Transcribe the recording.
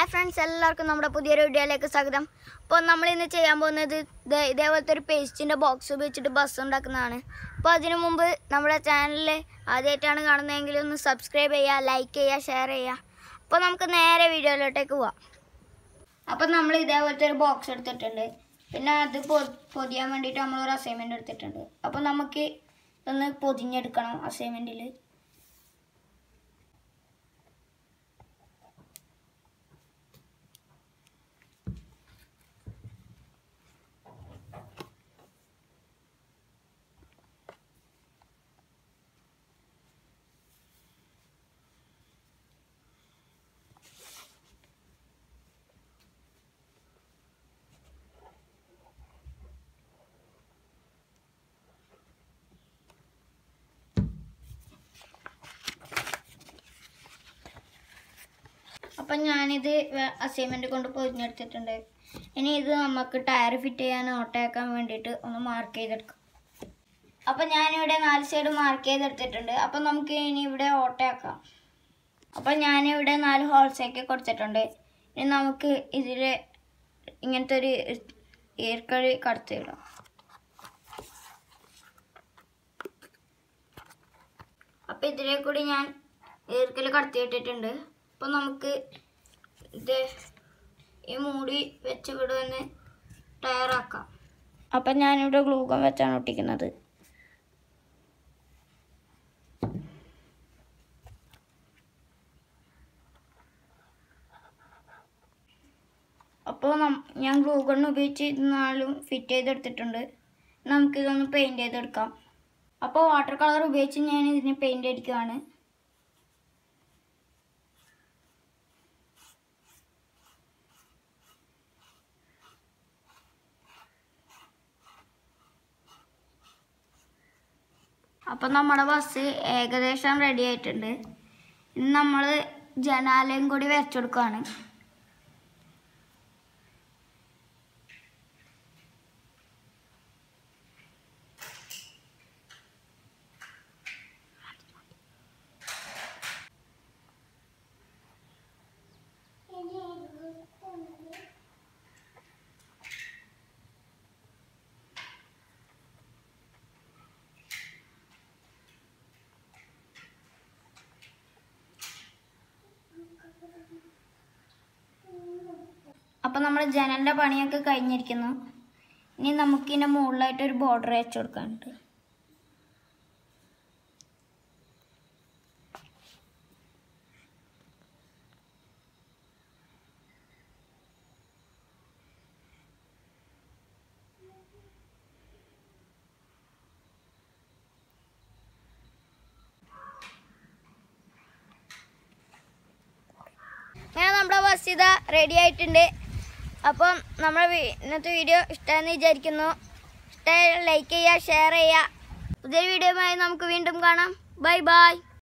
hi friends എല്ലാവർക്കും നമ്മുടെ പുതിയൊരു വീഡിയോയിലേക്ക് സ്വാഗതം അപ്പോൾ നമ്മൾ ഇന്ന് ചെയ്യാൻ പോകുന്നത് ദേ ഇതേപോലത്തെ ഒരു പേസ്റ്റിൻ്റെ ബോക്സ് ഉപയോഗിച്ചിട്ട് ബസ് ഉണ്ടാക്കുന്നതാണ് അപ്പോൾ അതിനു മുമ്പ് നമ്മുടെ ചാനലിൽ ആദ്യമായിട്ടാണ് കാണുന്നതെങ്കിൽ ഒന്ന് സബ്സ്ക്രൈബ് ചെയ്യുക ലൈക്ക് ചെയ്യുക ഷെയർ ചെയ്യുക അപ്പോൾ നമുക്ക് നേരെ വീഡിയോയിലോട്ടേക്ക് പോവാം അപ്പോൾ നമ്മൾ ഇതേപോലത്തെ ഒരു ബോക്സ് എടുത്തിട്ടുണ്ട് പിന്നെ അത് പൊ- പൊതിയാൻ വേണ്ടിയിട്ട് നമ്മളൊരു അസൈൻമെൻറ്റ് എടുത്തിട്ടുണ്ട് അപ്പോൾ നമുക്ക് ഇതൊന്ന് പൊതിഞ്ഞെടുക്കണം അസൈൻമെൻറ്റിൽ അപ്പം ഞാനിത് അസൈൻമെൻറ്റ് കൊണ്ട് പൊതിഞ്ഞെടുത്തിട്ടുണ്ട് ഇനി ഇത് നമുക്ക് ടയർ ഫിറ്റ് ചെയ്യാൻ ഓട്ടയാക്കാൻ വേണ്ടിയിട്ട് ഒന്ന് മാർക്ക് ചെയ്തെടുക്കാം അപ്പം ഞാനിവിടെ നാല് സൈഡ് മാർക്ക് ചെയ്തെടുത്തിട്ടുണ്ട് അപ്പം നമുക്ക് ഇനി ഇവിടെ ഓട്ടയാക്കാം അപ്പം ഞാനിവിടെ നാല് ഹോൾസൊക്കെ കൊടുത്തിട്ടുണ്ട് ഇനി നമുക്ക് ഇതിൽ ഇങ്ങനത്തെ ഒരു ഈർക്കഴി കടത്തിയിടാം അപ്പം ഇതിലെ കൂടി ഞാൻ ഈർക്കൽ കടത്തിയിട്ടിട്ടുണ്ട് അപ്പം നമുക്ക് ഇത് ഈ മൂടി വെച്ച് ഇവിടെ ഒന്ന് ടയറാക്കാം അപ്പം ഞാനിവിടെ ഗ്ലൂഗൺ വെച്ചാണ് ഒട്ടിക്കുന്നത് അപ്പോൾ ഞാൻ ഗ്ലൂഗൺ ഉപയോഗിച്ച് ഇത് നാലും ഫിറ്റ് ചെയ്തെടുത്തിട്ടുണ്ട് നമുക്കിതൊന്ന് പെയിൻറ് ചെയ്തെടുക്കാം അപ്പോൾ വാട്ടർ കളർ ഉപയോഗിച്ച് ഞാൻ ഇതിന് പെയിൻറ് അടിക്കുകയാണ് അപ്പം നമ്മുടെ ബസ് ഏകദേശം റെഡി ആയിട്ടുണ്ട് ഇനി നമ്മൾ ജനാലയും കൂടി വരച്ചു കൊടുക്കുകയാണ് അപ്പം നമ്മുടെ ജനലിൻ്റെ പണിയൊക്കെ കഴിഞ്ഞിരിക്കുന്നു ഇനി നമുക്കിതിൻ്റെ മുകളിലായിട്ട് ഒരു ബോർഡർ വെച്ച് കൊടുക്കാനുണ്ട് അങ്ങനെ നമ്മുടെ ബസ് ഇതാ റെഡി ആയിട്ടുണ്ട് അപ്പം നമ്മുടെ വീ- ഇന്നത്തെ വീഡിയോ ഇഷ്ടമെന്ന് വിചാരിക്കുന്നു ഇഷ്ടമായ ലൈക്ക് ചെയ്യുക ഷെയർ ചെയ്യുക പുതിയൊരു വീഡിയോയുമായി നമുക്ക് വീണ്ടും കാണാം ബൈ ബൈ